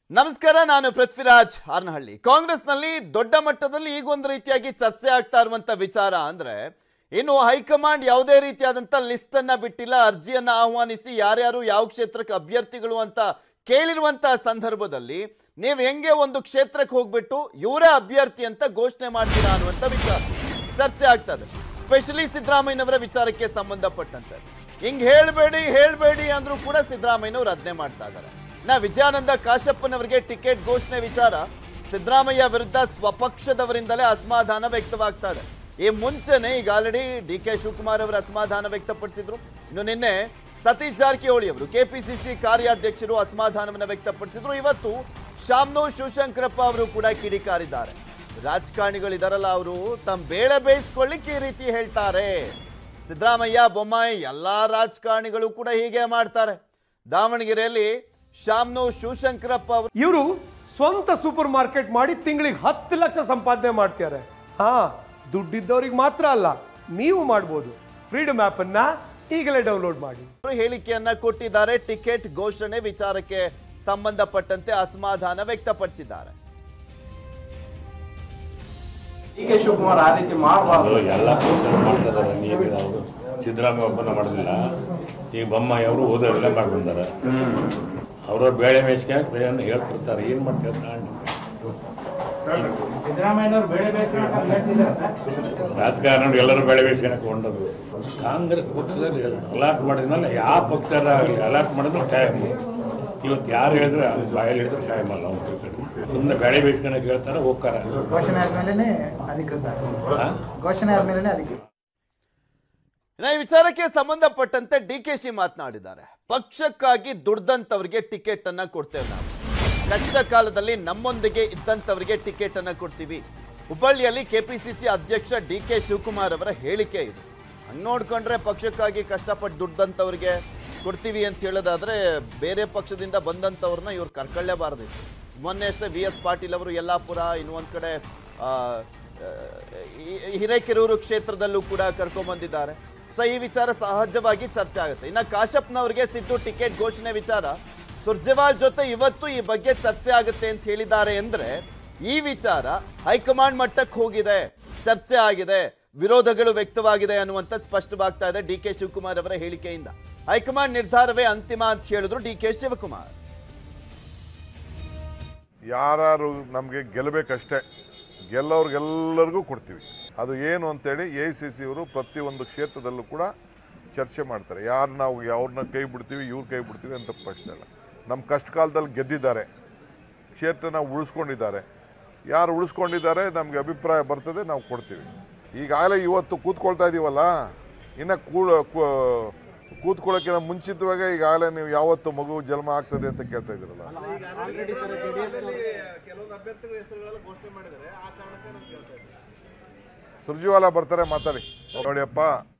ನಮಸ್ಕಾರ ನಾನು ಪೃಥ್ವಿರಾಜ್ ಹಾರನಹಳ್ಳಿ ಕಾಂಗ್ರೆಸ್ನಲ್ಲಿ ದೊಡ್ಡ ಮಟ್ಟದಲ್ಲಿ ಈಗೊಂದು ರೀತಿಯಾಗಿ ಚರ್ಚೆ ಆಗ್ತಾ ಇರುವಂತ ವಿಚಾರ ಅಂದ್ರೆ ಇನ್ನು ಹೈಕಮಾಂಡ್ ಯಾವುದೇ ರೀತಿಯಾದಂತ ಲಿಸ್ಟ್ ಅನ್ನ ಬಿಟ್ಟಿಲ್ಲ ಅರ್ಜಿಯನ್ನ ಆಹ್ವಾನಿಸಿ ಯಾರ್ಯಾರು ಯಾವ ಕ್ಷೇತ್ರಕ್ಕೆ ಅಭ್ಯರ್ಥಿಗಳು ಅಂತ ಕೇಳಿರುವಂತ ಸಂದರ್ಭದಲ್ಲಿ ನೀವು ಹೆಂಗೆ ಒಂದು ಕ್ಷೇತ್ರಕ್ಕೆ ಹೋಗ್ಬಿಟ್ಟು ಇವರೇ ಅಭ್ಯರ್ಥಿ ಅಂತ ಘೋಷಣೆ ಮಾಡ್ತೀರಾ ಅನ್ನುವಂತ ವಿಚಾರ ಚರ್ಚೆ ಆಗ್ತದೆ ಸ್ಪೆಷಲಿ ಸಿದ್ದರಾಮಯ್ಯನವರ ವಿಚಾರಕ್ಕೆ ಸಂಬಂಧಪಟ್ಟಂತೆ ಹಿಂಗ್ ಹೇಳ್ಬೇಡಿ ಹೇಳ್ಬೇಡಿ ಅಂದ್ರೂ ಕೂಡ ಸಿದ್ದರಾಮಯ್ಯನವರು ಅದನ್ನೇ ಮಾಡ್ತಾ ಇದ್ದಾರೆ ನಾ ವಿಜಯಾನಂದ ಕಾಶಪ್ಪನವರಿಗೆ ಟಿಕೆಟ್ ಘೋಷಣೆ ವಿಚಾರ ಸಿದ್ದರಾಮಯ್ಯ ವಿರುದ್ಧ ಸ್ವಪಕ್ಷದವರಿಂದಲೇ ಅಸಮಾಧಾನ ವ್ಯಕ್ತವಾಗ್ತಾ ಇದೆ ಈ ಮುಂಚೆನೆ ಈಗ ಆಲ್ರೆಡಿ ಡಿ ಕೆ ಶಿವಕುಮಾರ್ ಅವರ ಅಸಮಾಧಾನ ವ್ಯಕ್ತಪಡಿಸಿದ್ರು ಇನ್ನು ನಿನ್ನೆ ಸತೀಶ್ ಜಾರಕಿಹೊಳಿ ಅವರು ಕೆಪಿಸಿಸಿ ಕಾರ್ಯಾಧ್ಯಕ್ಷರು ಅಸಮಾಧಾನವನ್ನು ವ್ಯಕ್ತಪಡಿಸಿದ್ರು ಇವತ್ತು ಶಾಮ್ನೂರ್ ಶಿವಶಂಕರಪ್ಪ ಅವರು ಕೂಡ ಕಿಡಿಕಾರಿದ್ದಾರೆ ರಾಜಕಾರಣಿಗಳಿದಾರಲ್ಲ ಅವರು ತಮ್ಮ ಬೇಳೆ ಬೇಯಿಸ್ಕೊಳ್ಳಿಕ್ಕೆ ಈ ರೀತಿ ಹೇಳ್ತಾರೆ ಸಿದ್ದರಾಮಯ್ಯ ಬೊಮ್ಮಾಯಿ ಎಲ್ಲಾ ರಾಜಕಾರಣಿಗಳು ಕೂಡ ಹೀಗೆ ಮಾಡ್ತಾರೆ ದಾವಣಗೆರೆಯಲ್ಲಿ ಶಾಮ್ನೂರ್ ಶಿವಶಂಕರಪ್ಪ ಅವರು ಇವರು ಸ್ವಂತ ಸೂಪರ್ ಮಾರ್ಕೆಟ್ ಮಾಡಿ ತಿಂಗಳಿಗೆ ಹತ್ತು ಲಕ್ಷ ಸಂಪಾದನೆ ಮಾಡ್ತಾರೆ ಹಾ ದುಡ್ಡಿದ್ದವ್ರಿಗೆ ಮಾತ್ರ ಅಲ್ಲ ನೀವು ಮಾಡ್ಬೋದು ಫ್ರೀಡಮ್ ಅನ್ನ ಈಗಲೇ ಡೌನ್ಲೋಡ್ ಮಾಡಿ ಹೇಳಿಕೆಯನ್ನ ಕೊಟ್ಟಿದ್ದಾರೆ ಟಿಕೆಟ್ ಘೋಷಣೆ ವಿಚಾರಕ್ಕೆ ಸಂಬಂಧಪಟ್ಟಂತೆ ಅಸಮಾಧಾನ ವ್ಯಕ್ತಪಡಿಸಿದ್ದಾರೆ ಡಿ ಕೆ ಶಿವಕುಮಾರ್ ಆ ರೀತಿ ಮಾಡಬಾರ್ದು ಅದು ಎಲ್ಲ ಪಕ್ಷ ಮಾಡ್ತಿದ್ದಾರೆ ನೀವೇ ಅವರು ಸಿದ್ದರಾಮಯ್ಯ ಒಬ್ಬನ ಮಾಡೋದಿಲ್ಲ ಈಗ ಬೊಮ್ಮಾಯಿ ಅವರು ಓದೋರೆಲ್ಲ ಮಾಡಿ ಬಂದಾರೆ ಅವ್ರವ್ರ ಬೇಳೆ ಮೇಯಿಸ್ಕೊಂಡು ಬೇರೆ ಹೇಳ್ತಿರ್ತಾರೆ ಏನು ಮಾಡ್ತಾರೆ ನಾನು ಸಿದ್ದರಾಮಯ್ಯನವರು ಬೇಳೆ ಬೇಯಿಸ್ಕೊಂಡು ಹೇಳ್ತಿದ್ದಾರೆ ಸರ್ ರಾಜಕಾರಣಿ ಎಲ್ಲರೂ ಬೇಳೆ ಬೇಯಿಸ್ಕೊಳಕ್ಕೆ ಹೊಂಡದು ಕಾಂಗ್ರೆಸ್ ಪಕ್ಷದಲ್ಲಿ ಅಲಾಟ್ ಮಾಡಿದ್ಮೇಲೆ ಯಾವ ಪಕ್ಷ ಆಗಲಿ ಅಲಾಟ್ ಮಾಡಿದ್ರೆ ಕಾಯಂ ಇವತ್ತು ಯಾರು ಹೇಳಿದ್ರೆ ಅದು ಬಾಯಲ್ಲಿ ಹೇಳಿದ್ರೆ ಕಾಯಂ ಅಲ್ಲ ಅವ್ರ ಕಡೆ ಸುಮ್ಮನೆ ಬೇಳೆ ಬೇಯಿಸ್ಕೊಳಕ್ಕೆ ಹೇಳ್ತಾರೆ ಹೋಗ್ತಾರೆ ಘೋಷಣೆ ಆದ್ಮೇಲೆ ಅಧಿಕೃತ ಹಾಂ ಘೋಷಣೆ ಆದ್ಮೇಲೆ ಅಧಿಕೃತ ಇನ್ನು ಈ ವಿಚಾರಕ್ಕೆ ಸಂಬಂಧಪಟ್ಟಂತೆ ಡಿ ಕೆ ಶಿ ಮಾತನಾಡಿದ್ದಾರೆ ಪಕ್ಷಕ್ಕಾಗಿ ದುಡ್ದಂತವರಿಗೆ ಟಿಕೆಟ್ ಅನ್ನ ಕೊಡ್ತೇವೆ ನಾವು ಕಷ್ಟ ಕಾಲದಲ್ಲಿ ನಮ್ಮೊಂದಿಗೆ ಇದ್ದಂತವರಿಗೆ ಟಿಕೆಟ್ ಅನ್ನ ಕೊಡ್ತೀವಿ ಹುಬ್ಬಳ್ಳಿಯಲ್ಲಿ ಕೆಪಿಸಿಸಿ ಅಧ್ಯಕ್ಷ ಡಿ ಕೆ ಶಿವಕುಮಾರ್ ಅವರ ಹೇಳಿಕೆ ಇದು ಹಂಗ್ ನೋಡ್ಕೊಂಡ್ರೆ ಪಕ್ಷಕ್ಕಾಗಿ ಕಷ್ಟಪಟ್ಟು ದುಡ್ದಂತವ್ರಿಗೆ ಕೊಡ್ತೀವಿ ಅಂತ ಹೇಳೋದಾದ್ರೆ ಬೇರೆ ಪಕ್ಷದಿಂದ ಬಂದಂತವ್ರನ್ನ ಇವ್ರು ಕರ್ಕೊಳ್ಳೇಬಾರ್ದು ಮೊನ್ನೆ ಅಷ್ಟೇ ವಿ ಎಸ್ ಪಾಟೀಲ್ ಅವರು ಯಲ್ಲಾಪುರ ಇನ್ನು ಒಂದ್ ಕಡೆ ಆ, ಆ, ಈ- ಹಿರೇಕೆರೂರು ಕ್ಷೇತ್ರದಲ್ಲೂ ಕೂಡ ಕರ್ಕೊಂಡ್ಬಂದಿದ್ದಾರೆ ಸೊ ಈ ವಿಚಾರ ಸಹಜವಾಗಿ ಚರ್ಚೆ ಆಗುತ್ತೆ ಇನ್ನ ಕಾಶಪ್ಪನವರಿಗೆ ಸಿದ್ದು ಟಿಕೆಟ್ ಘೋಷಣೆ ವಿಚಾರ ಸುರ್ಜೇವಾಲ್ ಜೊತೆ ಇವತ್ತು ಈ ಬಗ್ಗೆ ಚರ್ಚೆ ಆಗುತ್ತೆ ಅಂತ ಹೇಳಿದ್ದಾರೆ ಅಂದ್ರೆ ಈ ವಿಚಾರ ಹೈಕಮಾಂಡ್ ಮಟ್ಟಕ್ಕೆ ಹೋಗಿದೆ ಚರ್ಚೆ ಆಗಿದೆ ವಿರೋಧಗಳು ವ್ಯಕ್ತವಾಗಿದೆ ಅನ್ನುವಂಥ ಸ್ಪಷ್ಟವಾಗ್ತಾ ಇದೆ ಡಿ ಕೆ ಶಿವಕುಮಾರ್ ಅವರ ಹೇಳಿಕೆಯಿಂದ ಹೈಕಮಾಂಡ್ ನಿರ್ಧಾರವೇ ಅಂತಿಮ ಅಂತ ಹೇಳಿದ್ರು ಡಿ ಕೆ ಶಿವಕುಮಾರ್ ಯಾರು ನಮಗೆ ಗೆಲ್ಲಬೇಕಷ್ಟೇ ಗೆಲ್ಲೋರ್ಗೆಲ್ಲರಿಗೂ ಕೊಡ್ತೀವಿ ಅದು ಏನು ಅಂತೇಳಿ ಎ ಸಿ ಸಿ ಅವರು ಪ್ರತಿಯೊಂದು ಕ್ಷೇತ್ರದಲ್ಲೂ ಕೂಡ ಚರ್ಚೆ ಮಾಡ್ತಾರೆ ಯಾರು ನಾವು ಅವ್ರನ್ನ ಕೈ ಬಿಡ್ತೀವಿ ಇವ್ರ ಕೈ ಬಿಡ್ತೀವಿ ಅಂತ ಪ್ರಶ್ನೆ ಇಲ್ಲ ನಮ್ಮ ಕಷ್ಟ ಕಾಲದಲ್ಲಿ ಗೆದ್ದಿದ್ದಾರೆ ಕ್ಷೇತ್ರನ ಉಳಿಸ್ಕೊಂಡಿದ್ದಾರೆ ಯಾರು ಉಳಿಸ್ಕೊಂಡಿದ್ದಾರೆ ನಮಗೆ ಅಭಿಪ್ರಾಯ ಬರ್ತದೆ ನಾವು ಕೊಡ್ತೀವಿ ಈಗಾಗಲೇ ಇವತ್ತು ಕೂತ್ಕೊಳ್ತಾ ಇದ್ದೀವಲ್ಲ ಇನ್ನು ಕೂಳ ಕೂತ್ಕೊಳ್ಳೋಕ್ಕಿಂತ ಮುಂಚಿತವಾಗಿ ಈಗಾಗಲೇ ನೀವು ಯಾವತ್ತು ಮಗು ಜನ್ಮ ಆಗ್ತದೆ ಅಂತ ಕೇಳ್ತಾ ಇದ್ದೀರಲ್ಲ ಸುರ್ಜಿವಾಲ ಬರ್ತಾರೆ ಮಾತಾಡಿ ನೋಡಿಯಪ್ಪ